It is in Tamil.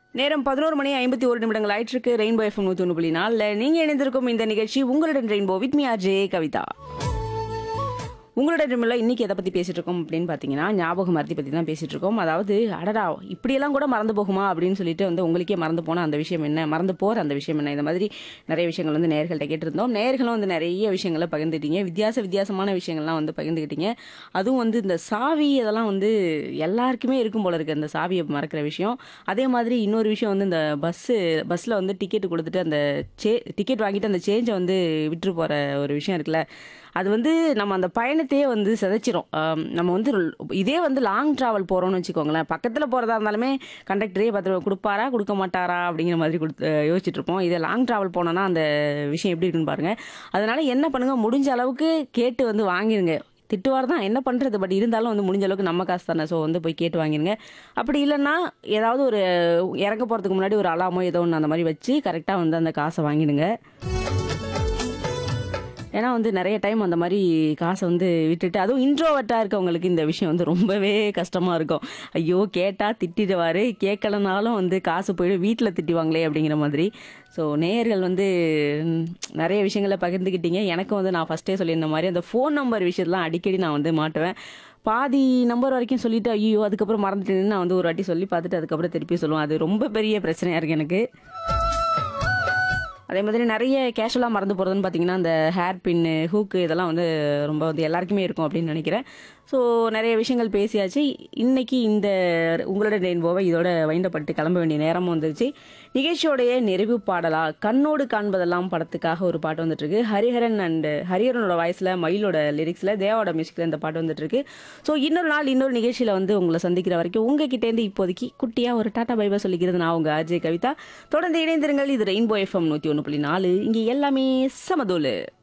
நேரம் பதினோரு மணி ஐம்பத்தி ஒரு நிமிடங்கள் ஆயிட்டிருக்கு ரெயின்போ எஃப்எம் நூற்றி ஒன்று புள்ளி நாலில் நீங்கள் இணைந்திருக்கும் இந்த நிகழ்ச்சி உங்களுடன் rainbow with me RJ Kavitha உங்களோட ட்ரீமில் இன்னைக்கு எதை பற்றி பேசிட்டு இருக்கோம் அப்படின்னு பார்த்தீங்கன்னா ஞாபக மருதி பற்றி தான் பேசிட்டு இருக்கோம் அதாவது அடடா இப்படியெல்லாம் கூட மறந்து போகுமா அப்படின்னு சொல்லிட்டு வந்து உங்களுக்கே மறந்து போன அந்த விஷயம் என்ன மறந்து போகிற அந்த விஷயம் என்ன இந்த மாதிரி நிறைய விஷயங்கள் வந்து நேர்கள்ட்ட கேட்டிருந்தோம் நேர்களும் வந்து நிறைய விஷயங்களை பகிர்ந்துட்டீங்க வித்தியாச வித்தியாசமான விஷயங்கள்லாம் வந்து பகிர்ந்துக்கிட்டீங்க அதுவும் வந்து இந்த சாவி இதெல்லாம் வந்து எல்லாருக்குமே இருக்கும் போல இருக்கு அந்த சாவியை மறக்கிற விஷயம் அதே மாதிரி இன்னொரு விஷயம் வந்து இந்த பஸ்ஸு பஸ்ஸில் வந்து டிக்கெட் கொடுத்துட்டு அந்த சே டிக்கெட் வாங்கிட்டு அந்த சேஞ்சை வந்து விட்டு போகிற ஒரு விஷயம் இருக்குல்ல அது வந்து நம்ம அந்த பயணத்தையே வந்து சிதைச்சிரும் ஆம், நம்ம வந்து இதே வந்து லாங் ட்ராவல் போகிறோம்னு வச்சுக்கோங்களேன் பக்கத்தில் போகிறதா இருந்தாலுமே கண்டக்டரே பத்து ரூபா கொடுப்பாரா கொடுக்க மாட்டாரா அப்படிங்கிற மாதிரி கொடுத்து யோசிச்சுட்டு இருப்போம் இதே லாங் ட்ராவல் போனோன்னா அந்த விஷயம் எப்படி இருக்குன்னு பாருங்க அதனால என்ன பண்ணுங்க முடிஞ்ச அளவுக்கு கேட்டு வந்து வாங்கிருங்க திட்டுவார் தான் என்ன பண்ணுறது பட் இருந்தாலும் வந்து முடிஞ்ச அளவுக்கு நம்ம காசு தானே ஸோ வந்து போய் கேட்டு வாங்கிருங்க அப்படி இல்லைன்னா ஏதாவது ஒரு இறங்க போகிறதுக்கு முன்னாடி ஒரு அலாமோ ஏதோ ஒன்று அந்த மாதிரி வச்சு கரெக்டாக வந்து அந்த காசை வாங்கிடுங்க ஏன்னா வந்து நிறைய டைம் அந்த மாதிரி காசை வந்து விட்டுட்டு அதுவும் இன்ட்ரோவர்ட்டாக இருக்கவங்களுக்கு இந்த விஷயம் வந்து ரொம்பவே கஷ்டமாக இருக்கும் ஐயோ கேட்டால் திட்டிடுவார் கேட்கலனாலும் வந்து காசு போயிடும் வீட்டில் திட்டுவாங்களே அப்படிங்கிற மாதிரி ஸோ நேயர்கள் வந்து ம், நிறைய விஷயங்களை பகிர்ந்துக்கிட்டீங்க எனக்கும் வந்து நான் ஃபஸ்ட்டே சொல்லியிருந்த மாதிரி அந்த ஃபோன் நம்பர் விஷயத்தெலாம் அடிக்கடி நான் வந்து மாட்டுவேன் பாதி நம்பர் வரைக்கும் சொல்லிட்டு ஐயோ அதுக்கப்புறம் மறந்துட்டேன்னு நான் வந்து ஒரு வாட்டி சொல்லி பார்த்துட்டு அதுக்கப்புறம் திருப்பி சொல்லுவேன் அது ரொம்ப பெரிய பிரச்சனையாக இருக்குது எனக்கு அதே மாதிரி நிறைய கேஷுவலாக மறந்து போகிறதுன்னு பார்த்தீங்கன்னா அந்த ஹேர் பின்னு ஹூக்கு இதெல்லாம் வந்து ரொம்ப வந்து எல்லாருக்குமே இருக்கும் அப்படின்னு நினைக்கிறேன் ஸோ நிறைய விஷயங்கள் பேசியாச்சு இன்னைக்கு இந்த உங்களோட ரெயின்போவை இதோட வைண்டப்பட்டு கிளம்ப வேண்டிய நேரமும் வந்துருச்சு நிகழ்ச்சியோடைய நிறைவு பாடலா கண்ணோடு காண்பதெல்லாம் படத்துக்காக ஒரு பாட்டு வந்துட்டு இருக்கு ஹரிஹரன் அண்ட் ஹரிஹரனோட வாய்ஸில் மயிலோட லிரிக்ஸில் தேவாவோட மியூசிக்கில் இந்த பாட்டு வந்துட்டு இருக்கு ஸோ இன்னொரு நாள் இன்னொரு நிகழ்ச்சியில் வந்து உங்களை சந்திக்கிற வரைக்கும் உங்ககிட்டேருந்து இப்போதைக்கு குட்டியாக ஒரு டாட்டா பைபா சொல்லிக்கிறது நான் உங்கள் அஜய் கவிதா தொடர்ந்து இணைந்திருங்கள் இது ரெயின்போ எஃப்எம் நூற்றி ஒன்று புள்ளி நாலு இங்கே எல்லாமே சமதோலு